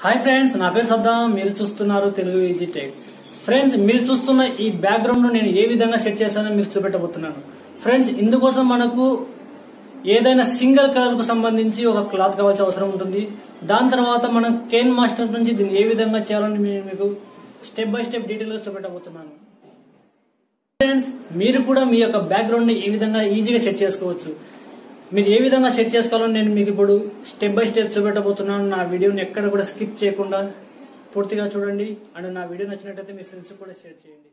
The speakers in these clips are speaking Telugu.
హాయ్ ఫ్రెండ్స్ నా పేరు సద్దాం మీరు చూస్తున్నారు తెలుగు ఈజీ టెక్ ఫ్రెండ్స్ మీరు చూస్తున్న ఈ బ్యాక్గ్రౌండ్ నేను ఏ విధంగా సెట్ చేశానో మీకు చూపెట్టబోతున్నాను ఫ్రెండ్స్ ఇందుకోసం మనకు ఏదైనా సింగిల్ కలర్ కు సంబంధించి ఒక క్లాత్ కావాల్సిన అవసరం ఉంటుంది దాని తర్వాత మనం కేన్ మాస్టర్ నుంచి దీన్ని ఏ విధంగా చేయాలని నేను మీకు స్టెప్ బై స్టెప్ డీటెయిల్ గా చూపెట్టబోతున్నాను ఫ్రెండ్స్ మీరు కూడా మీ యొక్క బ్యాక్గ్రౌండ్ ని ఏ విధంగా ఈజీగా సెట్ చేసుకోవచ్చు మీరు ఏ విధంగా సెట్ చేసుకోవాలని నేను మీకు ఇప్పుడు స్టెప్ బై స్టెప్ చూపెట్టబోతున్నాను నా వీడియోని ఎక్కడ కూడా స్కిప్ చేయకుండా పూర్తిగా చూడండి అండ్ నా వీడియో నచ్చినట్టయితే మీ ఫ్రెండ్స్ కూడా షేర్ చేయండి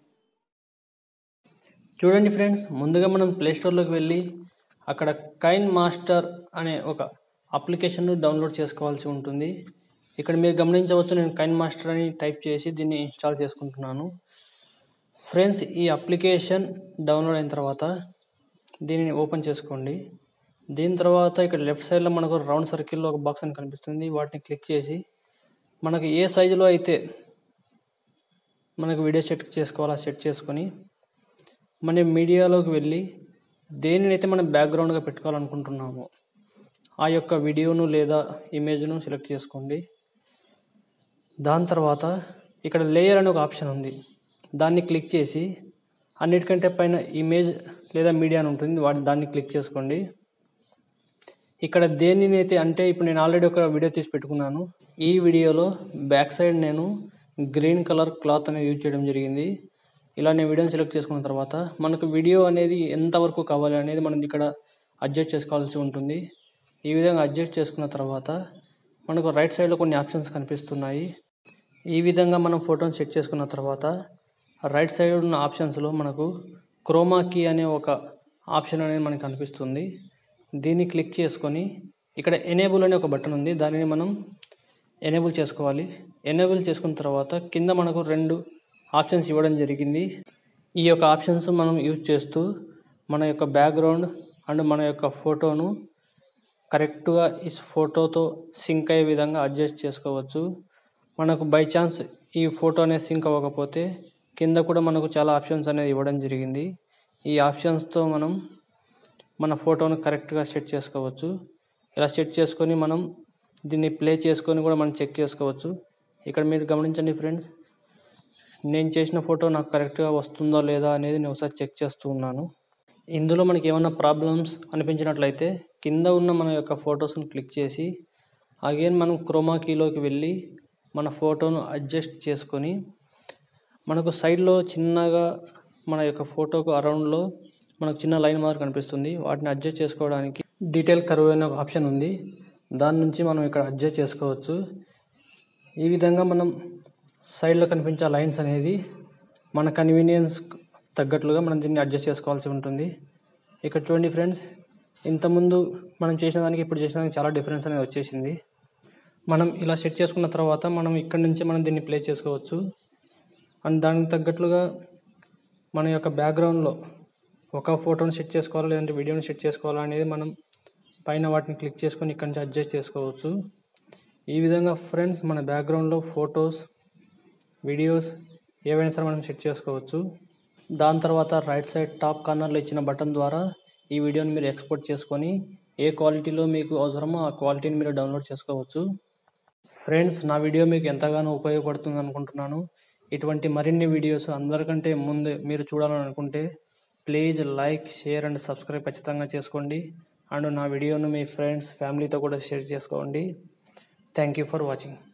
చూడండి ఫ్రెండ్స్ ముందుగా మనం ప్లే స్టోర్లోకి వెళ్ళి అక్కడ కైన్ మాస్టర్ అనే ఒక అప్లికేషన్ను డౌన్లోడ్ చేసుకోవాల్సి ఉంటుంది ఇక్కడ మీరు గమనించవచ్చు నేను కైన్ మాస్టర్ అని టైప్ చేసి దీన్ని ఇన్స్టాల్ చేసుకుంటున్నాను ఫ్రెండ్స్ ఈ అప్లికేషన్ డౌన్లోడ్ అయిన తర్వాత దీనిని ఓపెన్ చేసుకోండి దీని తర్వాత ఇక్కడ లెఫ్ట్ సైడ్లో మనకు రౌండ్ సర్కిల్లో ఒక బాక్స్ అని కనిపిస్తుంది వాటిని క్లిక్ చేసి మనకు ఏ సైజులో అయితే మనకు వీడియో సెట్ చేసుకోవాలో సెట్ చేసుకొని మన మీడియాలోకి వెళ్ళి దేనినైతే మనం బ్యాక్గ్రౌండ్గా పెట్టుకోవాలనుకుంటున్నామో ఆ యొక్క వీడియోను లేదా ఇమేజ్ను సెలెక్ట్ చేసుకోండి దాని తర్వాత ఇక్కడ లేయర్ అనే ఒక ఆప్షన్ ఉంది దాన్ని క్లిక్ చేసి అన్నిటికంటే పైన ఇమేజ్ లేదా మీడియా అని ఉంటుంది వాటి దాన్ని క్లిక్ చేసుకోండి ఇక్కడ దేనినైతే అంటే ఇప్పుడు నేను ఆల్రెడీ ఒక వీడియో తీసి పెట్టుకున్నాను ఈ వీడియోలో బ్యాక్ సైడ్ నేను గ్రీన్ కలర్ క్లాత్ అనేది యూజ్ చేయడం జరిగింది ఇలా నేను వీడియోని సెలెక్ట్ చేసుకున్న తర్వాత మనకు వీడియో అనేది ఎంతవరకు కావాలి అనేది మనం ఇక్కడ అడ్జస్ట్ చేసుకోవాల్సి ఉంటుంది ఈ విధంగా అడ్జస్ట్ చేసుకున్న తర్వాత మనకు రైట్ సైడ్లో కొన్ని ఆప్షన్స్ కనిపిస్తున్నాయి ఈ విధంగా మనం ఫోటోని సెట్ చేసుకున్న తర్వాత రైట్ సైడ్ ఉన్న ఆప్షన్స్లో మనకు క్రోమా కీ అనే ఒక ఆప్షన్ అనేది మనకు కనిపిస్తుంది దీన్ని క్లిక్ చేసుకొని ఇక్కడ ఎనేబుల్ అనే ఒక బటన్ ఉంది దానిని మనం ఎనేబుల్ చేసుకోవాలి ఎనేబుల్ చేసుకున్న తర్వాత కింద మనకు రెండు ఆప్షన్స్ ఇవ్వడం జరిగింది ఈ యొక్క ఆప్షన్స్ మనం యూజ్ చేస్తూ మన యొక్క బ్యాక్గ్రౌండ్ అండ్ మన యొక్క ఫోటోను కరెక్ట్గా ఈ ఫోటోతో సింక్ అయ్యే విధంగా అడ్జస్ట్ చేసుకోవచ్చు మనకు బై ఛాన్స్ ఈ ఫోటో అనేది సింక్ అవ్వకపోతే కింద కూడా మనకు చాలా ఆప్షన్స్ అనేది ఇవ్వడం జరిగింది ఈ ఆప్షన్స్తో మనం మన ఫోటోను కరెక్ట్గా సెట్ చేసుకోవచ్చు ఇలా సెట్ చేసుకొని మనం దీన్ని ప్లే చేసుకొని కూడా మనం చెక్ చేసుకోవచ్చు ఇక్కడ మీరు గమనించండి ఫ్రెండ్స్ నేను చేసిన ఫోటో నాకు కరెక్ట్గా వస్తుందో లేదా అనేది నేను ఒకసారి చెక్ చేస్తూ ఉన్నాను ఇందులో మనకి ఏమైనా ప్రాబ్లమ్స్ అనిపించినట్లయితే కింద ఉన్న మన యొక్క ఫొటోస్ని క్లిక్ చేసి అగైన్ మనం క్రోమా కీలోకి వెళ్ళి మన ఫోటోను అడ్జస్ట్ చేసుకొని మనకు సైడ్లో చిన్నగా మన యొక్క ఫోటోకు అరౌండ్లో మనకు చిన్న లైన్ మార్క్ కనిపిస్తుంది వాటిని అడ్జస్ట్ చేసుకోవడానికి డీటెయిల్ కర్వ్ అనే ఒక ఆప్షన్ ఉంది దాని నుంచి మనం ఇక్కడ అడ్జస్ట్ చేసుకోవచ్చు ఈ విధంగా మనం సైడ్లో కనిపించే లైన్స్ అనేది మన కన్వీనియన్స్ తగ్గట్లుగా మనం దీన్ని అడ్జస్ట్ చేసుకోవాల్సి ఉంటుంది ఇక్కడ చూడండి ఫ్రెండ్స్ ఇంతకుముందు మనం చేసిన దానికి ఇప్పుడు చేసిన దానికి చాలా డిఫరెన్స్ అనేది వచ్చేసింది మనం ఇలా సెట్ చేసుకున్న తర్వాత మనం ఇక్కడ నుంచి మనం దీన్ని ప్లే చేసుకోవచ్చు అండ్ దానికి తగ్గట్లుగా మన యొక్క బ్యాక్గ్రౌండ్లో ఒక ఫోటోని సెట్ చేసుకోవాలా లేదంటే వీడియోని సెట్ చేసుకోవాలా అనేది మనం పైన వాటిని క్లిక్ చేసుకొని ఇక్కడ నుంచి అడ్జస్ట్ చేసుకోవచ్చు ఈ విధంగా ఫ్రెండ్స్ మన బ్యాక్గ్రౌండ్లో ఫొటోస్ వీడియోస్ ఏవైనా సరే మనం సెట్ చేసుకోవచ్చు దాని తర్వాత రైట్ సైడ్ టాప్ కార్నర్లో ఇచ్చిన బటన్ ద్వారా ఈ వీడియోని మీరు ఎక్స్పోర్ట్ చేసుకొని ఏ క్వాలిటీలో మీకు అవసరమో ఆ క్వాలిటీని మీరు డౌన్లోడ్ చేసుకోవచ్చు ఫ్రెండ్స్ నా వీడియో మీకు ఎంతగానో ఉపయోగపడుతుంది అనుకుంటున్నాను ఇటువంటి మరిన్ని వీడియోస్ అందరికంటే ముందు మీరు చూడాలని అనుకుంటే please like share and subscribe ఖచ్చితంగా చేసుకోండి అండ్ నా వీడియోను మీ ఫ్రెండ్స్ ఫ్యామిలీతో కూడా షేర్ చేసుకోండి థ్యాంక్ యూ ఫర్ వాచింగ్